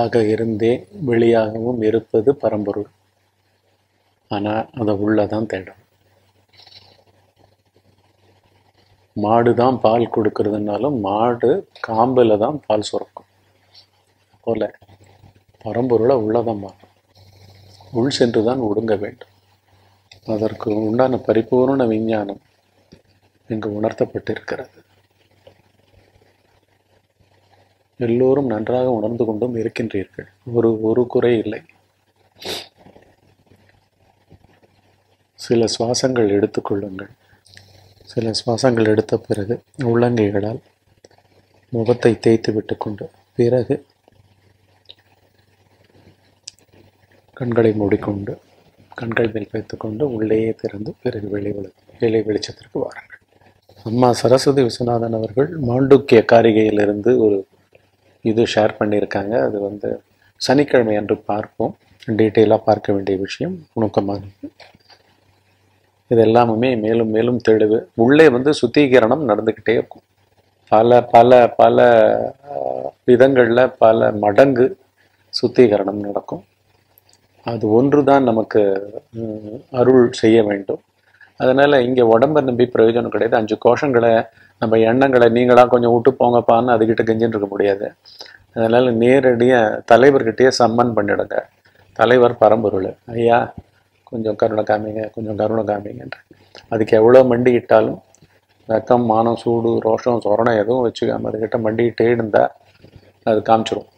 உள்ளாக இருந்தே வெளியாகவும் இருப்பது பரம்பொருள் ஆனால் அதை உள்ளதான் தேடும் மாடு தான் பால் கொடுக்கறதுனாலும் மாடு காம்பில் தான் பால் சுரக்கும் போல பரம்பொருளை உள்ளதான் பார்க்கணும் உள் சென்று தான் ஒடுங்க வேண்டும் அதற்கு உண்டான பரிபூர்ண விஞ்ஞானம் இங்கு உணர்த்தப்பட்டிருக்கிறது எல்லோரும் நன்றாக உணர்ந்து கொண்டும் இருக்கின்றீர்கள் ஒரு ஒரு குறை இல்லை சில சுவாசங்கள் எடுத்துக்கொள்ளுங்கள் சில சுவாசங்கள் எடுத்த பிறகு உள்ளங்கைகளால் முகத்தை தேய்த்து விட்டுக்கொண்டு பிறகு கண்களை மூடிக்கொண்டு கண்கள் மேல் வைத்துக்கொண்டு உள்ளேயே திறந்து பிறகு வெளி வெளி வெளி வெளிச்சத்திற்கு வாருங்கள் அம்மா சரஸ்வதி விஸ்வநாதன் அவர்கள் மாண்டுக்கிய காரிகையிலிருந்து ஒரு இது ஷேர் பண்ணியிருக்காங்க அது வந்து சனிக்கிழமை அன்று பார்ப்போம் டீட்டெயிலாக பார்க்க வேண்டிய விஷயம் நுணுக்கமானது இது எல்லாமுமே மேலும் மேலும் தெளிவு உள்ளே வந்து சுத்திகரணம் நடந்துக்கிட்டே இருக்கும் பல பல பல விதங்களில் பல மடங்கு சுத்திகரணம் நடக்கும் அது ஒன்று தான் நமக்கு ம், அருள் செய்ய வேண்டும் அதனால் இங்கே உடம்பை நம்பி பிரயோஜனம் கிடையாது அஞ்சு கோஷங்களை நம்ம எண்ணங்களை நீங்களாக கொஞ்சம் விட்டு போங்கப்பான்னு அதுக்கிட்ட கெஞ்சின்னு இருக்க முடியாது அதனால் நேரடியாக தலைவர்கிட்டயே சம்மன் பண்ணிடுங்க தலைவர் பரம்பொருள் ஐயா கொஞ்சம் கருணை காமிங்க கொஞ்சம் கருணை காமிங்கன்ற அதுக்கு எவ்வளோ மண்டிக்கிட்டாலும் வெக்கம் மானம் சூடு ரோஷம் சொரணம் எதுவும் வச்சுக்காம அதுக்கிட்ட மண்டிக்கிட்டே இருந்தால் அது காமிச்சிரும்